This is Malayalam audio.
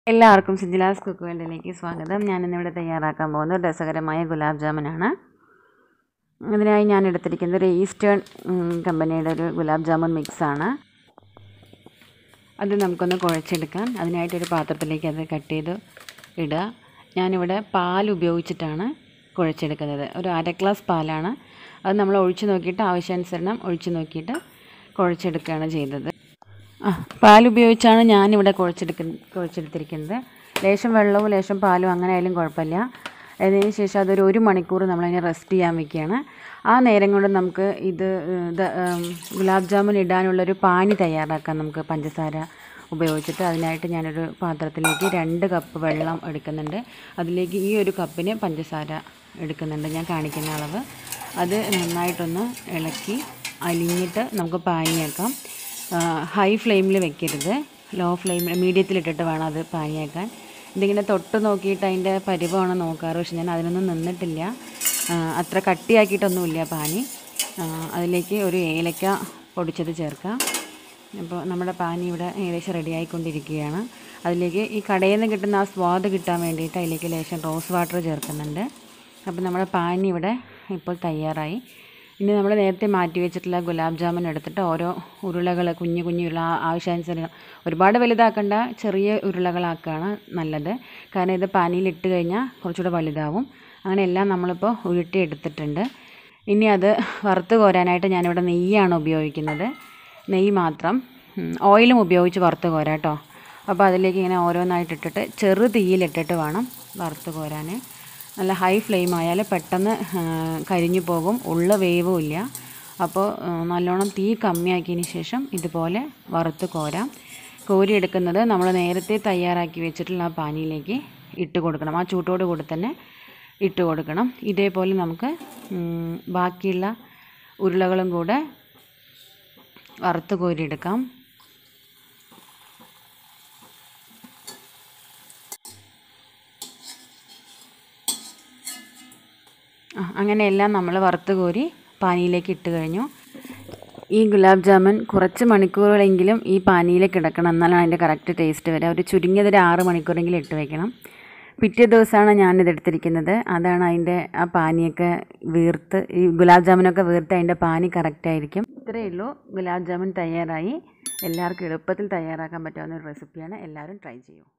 എല്ലാവർക്കും സിജിലാസ് കുക്ക് വേൾഡിലേക്ക് സ്വാഗതം ഞാനിന്നിവിടെ തയ്യാറാക്കാൻ പോകുന്നത് രസകരമായ ഗുലാബ് ജാമുനാണ് അതിനായി ഞാൻ എടുത്തിരിക്കുന്നത് ഒരു ഈസ്റ്റേൺ ഉം, കമ്പനിയുടെ ഒരു ഗുലാബ് ജാമുൻ മിക്സാണ് അത് നമുക്കൊന്ന് കുഴച്ചെടുക്കാം അതിനായിട്ടൊരു പാത്രത്തിലേക്ക് അത് കട്ട് ചെയ്ത് ഇടുക ഞാനിവിടെ പാൽ ഉപയോഗിച്ചിട്ടാണ് കുഴച്ചെടുക്കുന്നത് ഒരു അര ഗ്ലാസ് പാലാണ് അത് നമ്മൾ ഒഴിച്ച് നോക്കിയിട്ട് ആവശ്യാനുസരണം ഒഴിച്ച് നോക്കിയിട്ട് കുഴച്ചെടുക്കുകയാണ് ചെയ്തത് ആ പാൽ ഉപയോഗിച്ചാണ് ഞാനിവിടെ കുഴച്ചെടുക്കുന്ന കുഴച്ചെടുത്തിരിക്കുന്നത് ലേശം വെള്ളവും ലേശം പാലും അങ്ങനെ ആയാലും കുഴപ്പമില്ല അതിന് ശേഷം അതൊരു ഒരു മണിക്കൂർ നമ്മളതിനെ റെസ്റ്റ് ചെയ്യാൻ വെക്കുകയാണ് ആ നേരം കൊണ്ട് നമുക്ക് ഇത് ഇത് ഉം, ഗുലാബ് ജാമുൻ ഇടാനുള്ളൊരു പാനി തയ്യാറാക്കാം നമുക്ക് പഞ്ചസാര ഉപയോഗിച്ചിട്ട് അതിനായിട്ട് ഞാനൊരു പാത്രത്തിലേക്ക് രണ്ട് കപ്പ് വെള്ളം എടുക്കുന്നുണ്ട് അതിലേക്ക് ഈ ഒരു കപ്പിന് പഞ്ചസാര എടുക്കുന്നുണ്ട് ഞാൻ കാണിക്കുന്ന അളവ് അത് നന്നായിട്ടൊന്ന് ഇളക്കി അലിഞ്ഞിട്ട് നമുക്ക് പാനിയാക്കാം ഹൈ ഫ്ലെയിമിൽ വെക്കരുത് ലോ ഫ്ലെയിമിൽ മീഡിയത്തിലിട്ടിട്ട് വേണം അത് പാനിയാക്കാൻ ഇതിങ്ങനെ തൊട്ട് നോക്കിയിട്ട് അതിൻ്റെ പരിവമാണ് നോക്കാറ് പക്ഷെ ഞാൻ അതിനൊന്നും നിന്നിട്ടില്ല ആ, അത്ര കട്ടിയാക്കിയിട്ടൊന്നുമില്ല പാനി ആ, അതിലേക്ക് ഒരു ഏലക്ക പൊടിച്ചത് ചേർക്കാം അപ്പോൾ നമ്മുടെ പാനി ഇവിടെ ഏകദേശം റെഡി ആയിക്കൊണ്ടിരിക്കുകയാണ് അതിലേക്ക് ഈ കടയിൽ നിന്ന് കിട്ടുന്ന ആ സ്വാദ് കിട്ടാൻ വേണ്ടിയിട്ട് അതിലേക്ക് ലേശം റോസ് വാട്ടർ ചേർക്കുന്നുണ്ട് അപ്പോൾ നമ്മുടെ പാനി ഇവിടെ ഇപ്പോൾ തയ്യാറായി ഇനി നമ്മൾ നേരത്തെ മാറ്റി വെച്ചിട്ടുള്ള ഗുലാബ് ജാമുൻ എടുത്തിട്ട് ഓരോ ഉരുളകൾ കുഞ്ഞു കുഞ്ഞു ഉരുള ആവശ്യാനുസരണം ഒരുപാട് വലുതാക്കണ്ട ചെറിയ ഉരുളകളാക്കുകയാണ് നല്ലത് കാരണം ഇത് പാനിയിലിട്ട് കഴിഞ്ഞാൽ കുറച്ചുകൂടെ വലുതാവും അങ്ങനെ എല്ലാം നമ്മളിപ്പോൾ ഉരുട്ടി എടുത്തിട്ടുണ്ട് ഇനി അത് വറുത്ത് കോരാനായിട്ട് ഞാനിവിടെ നെയ്യാണ് ഉപയോഗിക്കുന്നത് നെയ്യ് മാത്രം ഉം, ഓയിലും ഉപയോഗിച്ച് വറുത്ത് കോരാം കേട്ടോ അപ്പോൾ അതിലേക്ക് ഇങ്ങനെ ഓരോന്നായിട്ട് ഇട്ടിട്ട് ചെറു തീയിലിട്ടിട്ട് വേണം വറുത്ത് കോരാൻ നല്ല ഹൈ ഫ്ലെയിം ആയാൽ പെട്ടെന്ന് ആ, കരിഞ്ഞു പോകും ഉള്ള വേവും ഇല്ല അപ്പോൾ ആ, നല്ലോണം തീ കമ്മിയാക്കിയതിന് ശേഷം ഇതുപോലെ വറുത്ത് കോരാം കോരിയെടുക്കുന്നത് നമ്മൾ നേരത്തെ തയ്യാറാക്കി വെച്ചിട്ടുള്ള ആ പാനിയിലേക്ക് ഇട്ട് കൊടുക്കണം ആ ചൂട്ടോട് കൂടി തന്നെ ഇട്ട് കൊടുക്കണം ഇതേപോലെ നമുക്ക് ഉം, ബാക്കിയുള്ള ഉരുളകളും കൂടെ വറുത്ത് കോരിയെടുക്കാം ആ, അങ്ങനെ എല്ലാം നമ്മൾ വറുത്ത് കോരി പാനിയിലേക്ക് ഇട്ട് കഴിഞ്ഞു ഈ ഗുലാബ് ജാമുൻ കുറച്ച് മണിക്കൂറുകളെങ്കിലും ഈ പാനിയിൽ കിടക്കണം എന്നാലാണ് അതിൻ്റെ കറക്റ്റ് ടേസ്റ്റ് വരിക ഒരു ചുരുങ്ങിയത് ഒരു ആറ് മണിക്കൂറെങ്കിലും ഇട്ട് വെക്കണം പിറ്റേ ദിവസമാണ് ഞാനിത് എടുത്തിരിക്കുന്നത് അതാണ് അതിൻ്റെ ആ പാനിയൊക്കെ വീർത്ത് ഈ ഗുലാബ് ജാമുനൊക്കെ വീർത്ത് അതിൻ്റെ പാനി കറക്റ്റ് ആയിരിക്കും ഇത്രയേ ഉള്ളൂ ഗുലാബ് ജാമുൻ തയ്യാറായി എല്ലാവർക്കും എളുപ്പത്തിൽ തയ്യാറാക്കാൻ പറ്റാവുന്ന ഒരു റെസിപ്പിയാണ് എല്ലാവരും ട്രൈ ചെയ്യൂ